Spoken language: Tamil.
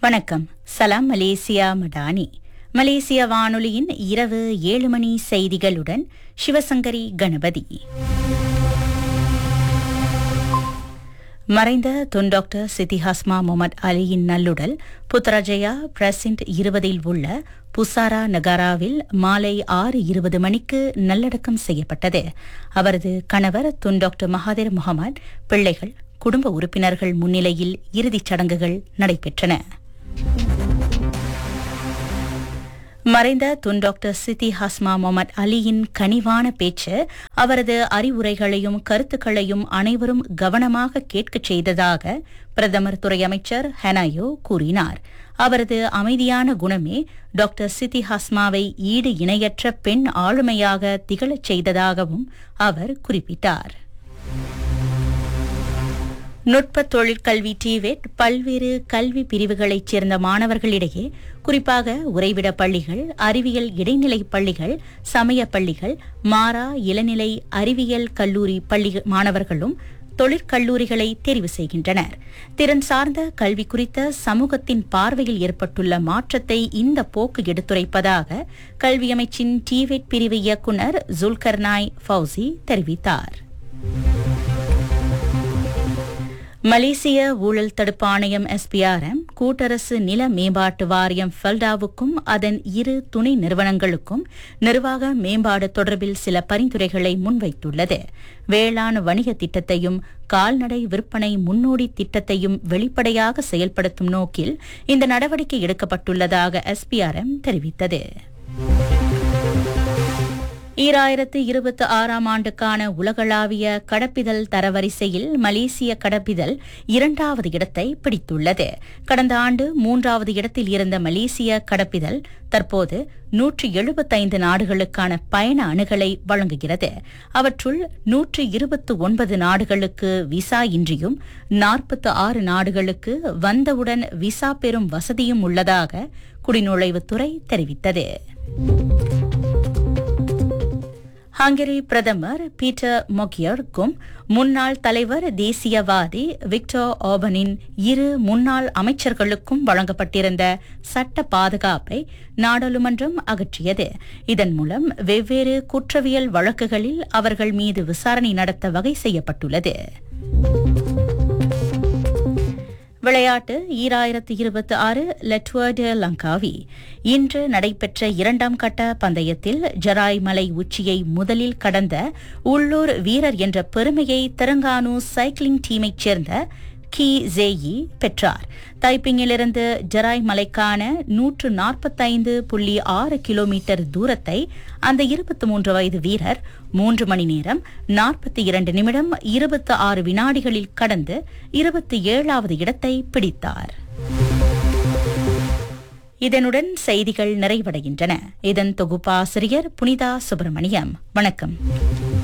வணக்கம் சலாம் மலேசியா மடானி மலேசிய வானொலியின் இரவு ஏழு மணி செய்திகளுடன் சிவசங்கரி கணபதி மறைந்த துன் டாக்டர் சித்தி ஹஸ்மா முகமது அலியின் நல்லுடல் புத்ராஜயா பிரசிண்ட் இருபதில் உள்ள புசாரா நகாராவில் மாலை ஆறு இருபது மணிக்கு நல்லடக்கம் செய்யப்பட்டது அவரது கணவர் துன் டாக்டர் மகாதேர் முகமது பிள்ளைகள் குடும்ப உறுப்பினர்கள் முன்னிலையில் இறுதிச் சடங்குகள் நடைபெற்றன மறைந்த துன் டாக்டர் சித்தி ஹஸ்மா முகமது அலியின் கனிவான பேச்சு அவரது அறிவுரைகளையும் கருத்துக்களையும் அனைவரும் கவனமாக கேட்கச் செய்ததாக பிரதமர் துறை அமைச்சர் ஹெனாயோ கூறினார் அவரது அமைதியான குணமே டாக்டர் சித்தி ஹஸ்மாவை ஈடு இணையற்ற பெண் ஆளுமையாக திகழச் செய்ததாகவும் அவர் குறிப்பிட்டார் நுட்ப தொழிற்கல்வி டிவேட் பல்வேறு கல்வி பிரிவுகளைச் சேர்ந்த மாணவர்களிடையே குறிப்பாக உறைவிட பள்ளிகள் அறிவியல் இடைநிலை பள்ளிகள் சமய பள்ளிகள் மாறா இளநிலை அறிவியல் கல்லூரி பள்ளி மாணவர்களும் தொழிற்கல்லூரிகளை தெரிவு செய்கின்றனர் திறன் சார்ந்த கல்வி குறித்த சமூகத்தின் பார்வையில் ஏற்பட்டுள்ள மாற்றத்தை இந்த போக்கு எடுத்துரைப்பதாக கல்வி அமைச்சின் டிவேட் பிரிவு இயக்குநர் ஜுல்கர்னாய் ஃபவுசி தெரிவித்தார் மலேசிய ஊழல் தடுப்பு ஆணையம் எஸ்பிஆர்எம் கூட்டரசு நில மேம்பாட்டு வாரியம் ஃபெல்டாவுக்கும் அதன் இரு துணை நிறுவனங்களுக்கும் நிர்வாக மேம்பாடு தொடர்பில் சில பரிந்துரைகளை முன்வைத்துள்ளது வேளாண் வணிக திட்டத்தையும் கால்நடை விற்பனை முன்னோடி திட்டத்தையும் வெளிப்படையாக செயல்படுத்தும் நோக்கில் இந்த நடவடிக்கை எடுக்கப்பட்டுள்ளதாக எஸ்பிஆர்எம் தெரிவித்தது ஈராயிரத்து இருபத்தி ஆறாம் ஆண்டுக்கான உலகளாவிய கடப்பிதழ் தரவரிசையில் மலேசிய கடப்பிதழ் இரண்டாவது இடத்தை பிடித்துள்ளது கடந்த ஆண்டு மூன்றாவது இடத்தில் இருந்த மலேசிய கடப்பிதழ் தற்போது நூற்றி எழுபத்தைந்து நாடுகளுக்கான பயண அணுகலை வழங்குகிறது அவற்றுள் நூற்றி இருபத்து ஒன்பது நாடுகளுக்கு விசா இன்றியும் நாற்பத்து ஆறு நாடுகளுக்கு வந்தவுடன் விசா பெறும் வசதியும் உள்ளதாக குடிநுழைவுத்துறை தெரிவித்தது ஹங்கேரி பிரதமர் பீட்டர் மொகியர்க்கும் முன்னாள் தலைவர் தேசியவாதி விக்டர் ஆபனின் இரு முன்னாள் அமைச்சர்களுக்கும் வழங்கப்பட்டிருந்த சட்ட பாதுகாப்பை நாடாளுமன்றம் அகற்றியது இதன் மூலம் வெவ்வேறு குற்றவியல் வழக்குகளில் அவர்கள் மீது விசாரணை நடத்த வகை செய்யப்பட்டுள்ளது விளையாட்டு ஈராயிரத்து இருபத்தி ஆறு லெட்வர்டு லங்காவி இன்று நடைபெற்ற இரண்டாம் கட்ட பந்தயத்தில் ஜராய் மலை உச்சியை முதலில் கடந்த உள்ளூர் வீரர் என்ற பெருமையை தெலங்கானு சைக்கிளிங் டீமைச் சேர்ந்த கி ஜேயி பெற்றார் தைப்பிங்கிலிருந்து ஜராய் மலைக்கான நூற்று நாற்பத்தைந்து புள்ளி ஆறு கிலோமீட்டர் தூரத்தை அந்த இருபத்தி மூன்று வயது வீரர் மூன்று மணி நேரம் நாற்பத்தி இரண்டு நிமிடம் இருபத்தி ஆறு வினாடிகளில் கடந்து இருபத்தி ஏழாவது இடத்தை பிடித்தார் இதனுடன் செய்திகள் நிறைவடைகின்றன இதன் தொகுப்பாசிரியர் புனிதா சுப்பிரமணியம் வணக்கம்